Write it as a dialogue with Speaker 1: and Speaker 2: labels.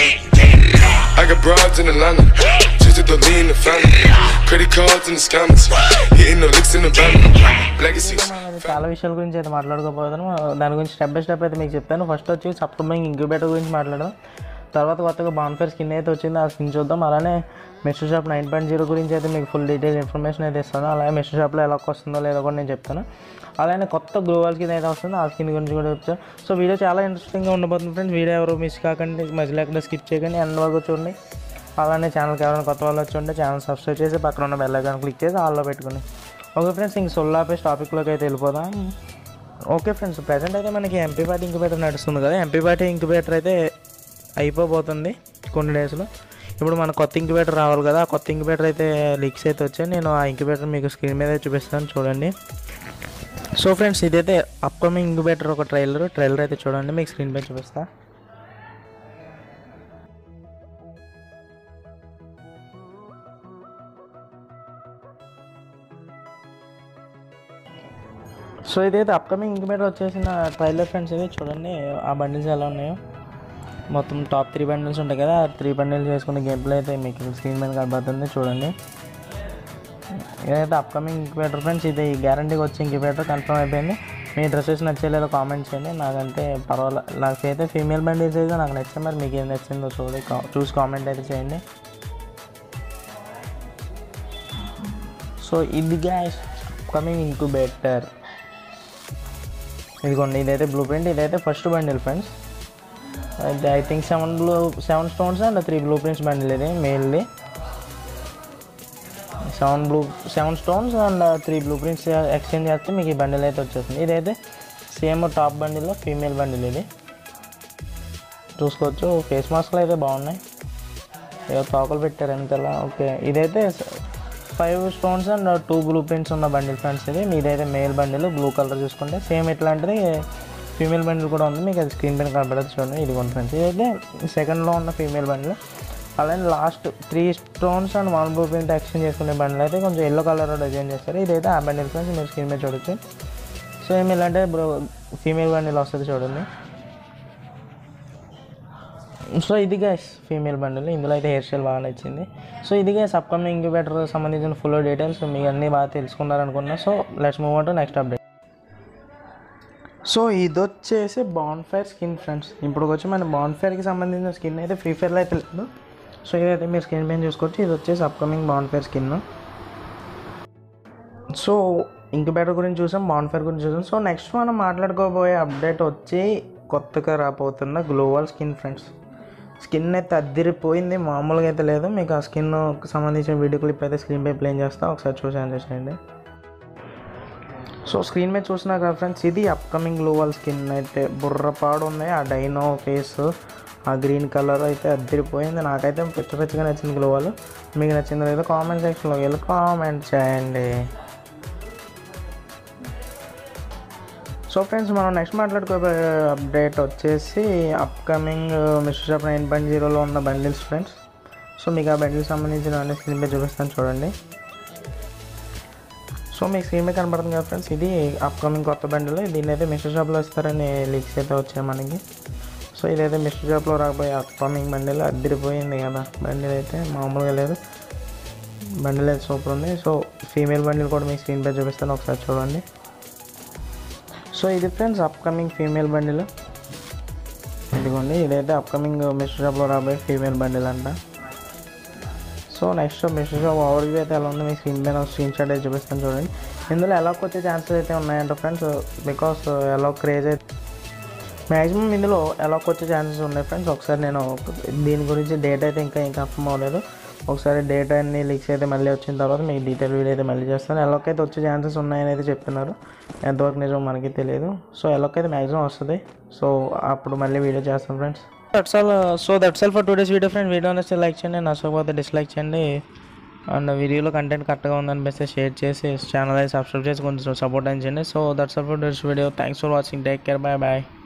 Speaker 1: I got broads in Atlanta, just to throw me in the family. Credit cards and the scammers, hitting the licks in the van. Legacies.
Speaker 2: మనం అయితే చాలా విషయాల గురించి అయితే మాట్లాడుకోబోతున్నాం దాని గురించి స్టెప్ బై స్టెప్ అయితే మీకు చెప్తాను ఫస్ట్ వచ్చి సప్తమింగ్ ఇంక్యుబేటర్ గురించి మాట్లాడదాం తర్వాత కొత్తగా బాన్ఫైర్ స్కిన్ అయితే వచ్చింది ఆ స్కిన్ చూద్దాం అలానే మెషర్ షాప్ నైన్ పాయింట్ జీరో గురించి అయితే మీకు ఫుల్ డీటెయిల్ ఇన్ఫర్మేషన్ అయితే ఇస్తాను అలాగే మెషర్ షాప్లో ఎలా వస్తుందో లేదో కూడా నేను చెప్తాను అలానే కొత్త గ్లోవల్ స్కిన్ అయితే వస్తుంది ఆ స్కిన్ గురించి కూడా చెప్తాను సో వీడియో చాలా ఇంట్రెస్టింగ్గా ఉండబోతుంది ఫ్రెండ్స్ వీడియో ఎవరు మిస్ కాకండి మధ్యలో ఎక్కడ స్కిప్ చేయకండి ఎండ్ వరకు చూడండి అలానే ఛానల్కి ఎవరైనా కొత్త వాళ్ళు వచ్చి ఉంటే ఛానల్ సబ్స్క్రైబ్ చేసి పక్కన ఉన్న బెల్ ఐకాన్ క్లిక్ చేసి ఆల్లో పెట్టుకుని ఓకే ఫ్రెండ్స్ ఇంక సొల్లాపేసి టాపిక్లోకి అయితే వెళ్ళిపోదాం ఓకే ఫ్రెండ్స్ ప్రజెంట్ అయితే మనకి ఎంపీ పార్టీ ఇంక్యుబేటర్ నడుస్తుంది కదా ఎంపీ పార్టీ ఇంక్యుబేటర్ అయితే అయిపోబోతుంది కొన్ని డేస్లో ఇప్పుడు మన కొత్త ఇంక్యుబేటర్ రావాలి కదా ఆ కొత్త ఇంక్యుబేటర్ అయితే లీక్స్ అయితే వచ్చాయి నేను ఆ ఇంక్యుబేటర్ మీకు స్క్రీన్ మీద చూపిస్తాను చూడండి సో ఫ్రెండ్స్ ఇదైతే అప్కమింగ్ ఇంక్యుబేటర్ ఒక ట్రైలర్ ట్రైలర్ అయితే చూడండి మీకు స్క్రీన్ మీద చూపిస్తా సో ఇదైతే అప్కమింగ్ ఇంక్యుబేటర్ వచ్చేసిన ట్రైలర్ ఫ్రెండ్స్ ఇది చూడండి ఆ బండిల్స్ ఎలా ఉన్నాయో మొత్తం టాప్ త్రీ బండిల్స్ ఉంటాయి కదా ఆ త్రీ బండిల్స్ చేసుకున్న గేమ్ ప్లే అయితే మీకు స్క్రీన్ మీద కనబడుతుంది చూడండి ఇదైతే అప్కమింగ్ ఇంక్యుబేటర్ ఫ్రెండ్స్ ఇది గ్యారంటీగా వచ్చే ఇంక్యుబేటర్ కన్ఫర్మ్ అయిపోయింది మీ డ్రెస్సెస్ నచ్చలేదో కామెంట్ చేయండి నాకంటే పర్వాలేదు నాకు అయితే ఫీమేల్ బండిల్స్ అయితే నాకు నచ్చాయి మరి మీకు ఏం నచ్చిందో చూడండి కా- చూసి కామెంట్ అయితే చేయండి సో ఇది గ్యాస్ అప్కమింగ్ ఇంక్యుబేటర్ ఇదిగోండి ఇదైతే బ్లూ ప్రింట్ ఇదైతే ఫస్ట్ బండిల్ ఫ్రెండ్స్ అయితే I think seven blue seven stones and three blueprints bundle ఇది మెయిల్ది seven blue seven stones and three blueprints exchange చేస్తే మీకు ఈ బండిల్ అయితే వచ్చేస్తుంది ఇదైతే సేమ్ టాప్ బండిల్లో ఫీమేల్ బండిల్ ఇది చూసుకోవచ్చు ఫేస్ మాస్క్లు అయితే బాగున్నాయి ఏదో తోకలు పెట్టారు ఎంతలా ఓకే ఇదైతే five stones and two blueprints ఉన్న బండిల్ ఫ్రెండ్స్ ఇది మీదైతే మేల్ బండిల్ బ్లూ కలర్ చూసుకుంటే సేమ్ ఇట్లాంటిది ఫీమేల్ బండిల్ కూడా ఉంది మీకు అది స్క్రీన్ పైన కనబడదు చూడండి ఇది కొన్ని ఫ్రెండ్స్ ఇదైతే సెకండ్లో ఉన్న ఫీమేల్ బండిల్ అలానే last three stones and one blueprint exchange చేసుకునే బండిల్ అయితే కొంచెం ఎల్లో కలర్ డిజైన్ చేస్తారు ఇదైతే ఆ బండిల్ ఫ్రెండ్స్ మీరు స్క్రీన్ మీద చూడొచ్చు సేమ్ ఇలాంటి బ్రో ఫీమేల్ బండిల్ వస్తుంది చూడండి సో ఇది గ్యాస్ ఫీమేల్ బండిల్ ఇందులో అయితే హెయిర్ స్టైల్ బాగా నచ్చింది సో ఇది గ్యాస్ అప్కమింగ్ ఇంక్యుబేటర్ సంబంధించిన ఫుల్ డీటెయిల్స్ మీకు అన్నీ బాగా తెలుసుకున్నారనుకున్నా so let's move on to next update so ఇది వచ్చేసి బాన్ఫైర్ స్కిన్ ఫ్రెండ్స్ ఇప్పుడు వచ్చి మన బాన్ఫైర్కి సంబంధించిన స్కిన్ అయితే ఫ్రీ ఫైర్లో అయితే లేదు సో ఇదైతే మీరు స్కిన్ పైన చూసుకోవచ్చు ఇది వచ్చేసి upcoming bonfire skin so incubator గురించి చూసాం బాన్ఫైర్ గురించి చూసాం సో నెక్స్ట్ మనం మాట్లాడుకోబోయే అప్డేట్ వచ్చి కొత్తగా రాబోతున్న గ్లోవల్ స్కిన్ ఫ్రెండ్స్ స్కిన్ అయితే అద్దిరిపోయింది మామూలుగా అయితే లేదు మీకు ఆ స్కిన్ సంబంధించిన వీడియో క్లిప్ అయితే స్క్రీన్ పై ప్లేన్ చేస్తా ఒకసారి చూసి ఆన్సర్ చేయండి సో స్క్రీన్ మీద చూసినా కదా ఫ్రెండ్స్ ఇది అప్కమింగ్ గ్లోవల్ స్కిన్ అయితే బుర్రపాడు ఉంది ఆ డైనో ఫేస్ ఆ గ్రీన్ కలర్ అయితే అద్దరిపోయింది నాకైతే పిచ్చ పిచ్చగా నచ్చింది గ్లోవల్ మీకు నచ్చిందో లేదో కామెంట్ సెక్షన్లో వెళ్ళి కామెంట్ చేయండి సో ఫ్రెండ్స్ మనం నెక్స్ట్ మాట్లాడుకోబోయే అప్డేట్ వచ్చేసి upcoming mystery shop nine point జీరోలో ఉన్న బండిల్స్ ఫ్రెండ్స్ సో మీకు ఆ బండిల్స్ సంబంధించిన అన్ని స్క్రీన్ మీద చూపిస్తాను చూడండి సో మీకు స్క్రీన్ మీద కనబడుతుంది కదా ఫ్రెండ్స్ ఇది అప్కమింగ్ కొత్త బండిల్ దీన్ని అయితే మిస్టర్ షాప్లో ఇస్తారని లీక్స్ అయితే వచ్చాయి మనకి సో ఇదైతే మిస్టర్ షాప్లో రాబోయే అప్కమింగ్ బండిల్ అద్దరిపోయింది కదా బండిల్ అయితే మామూలుగా లేదు బండిల్ అయితే సూపర్ ఉంది సో ఫీమేల్ బండిల్ కూడా మీకు స్క్రీన్ పై చూపిస్తాను ఒకసారి చూడండి సో ఇది ఫ్రెండ్స్ అప్కమింగ్ ఫీమేల్ బండిల్ ఇదిగోండి ఇదైతే అప్కమింగ్ మిస్టర్ షాప్లో రాబోయే ఫీమేల్ బండిల్ అంట so next mystery shop overview అయితే ఎలా ఉంది మీ స్క్రీన్ పైన స్క్రీన్ షాట్ అయితే చూపిస్తాను చూడండి ఇందులో ఎలాక్ వచ్చే ఛాన్సెస్ అయితే ఉన్నాయంట ఫ్రెండ్స్ బికాస్ ఎలా క్రేజ్ అయితే మ్యాక్సిమం ఇందులో ఎలాక్ వచ్చే ఛాన్సెస్ ఉన్నాయి ఫ్రెండ్స్ ఒకసారి నేను దీని గురించి డేట్ అయితే ఇంకా ఏం కన్ఫర్మ్ అవ్వలేదు ఒకసారి డేట్ అన్ని లీక్స్ అయితే మళ్ళీ వచ్చిన తర్వాత మీకు డీటెయిల్ వీడియో అయితే మళ్ళీ చేస్తాను ఎలాక్ అయితే వచ్చే ఛాన్సెస్ ఉన్నాయని అయితే చెప్తున్నారు ఎంతవరకు నిజం మనకి తెలియదు సో ఎలాక్ అయితే మ్యాక్సిమం వస్తుంది సో అప్పుడు మళ్ళీ వీడియో చేస్తాను friends that's all so that's all for today's video friend video నచ్చితే లైక్ చేయండి నచ్చకపోతే డిస్లైక్ చేయండి అండ్ వీడియోలో కంటెంట్ కరెక్ట్గా ఉందనిపిస్తే షేర్ చేసి ఛానల్ అయితే సబ్స్క్రైబ్ చేసి కొంచెం సపోర్ట్ అని చేయండి so that's all for this video thanks for watching take care bye bye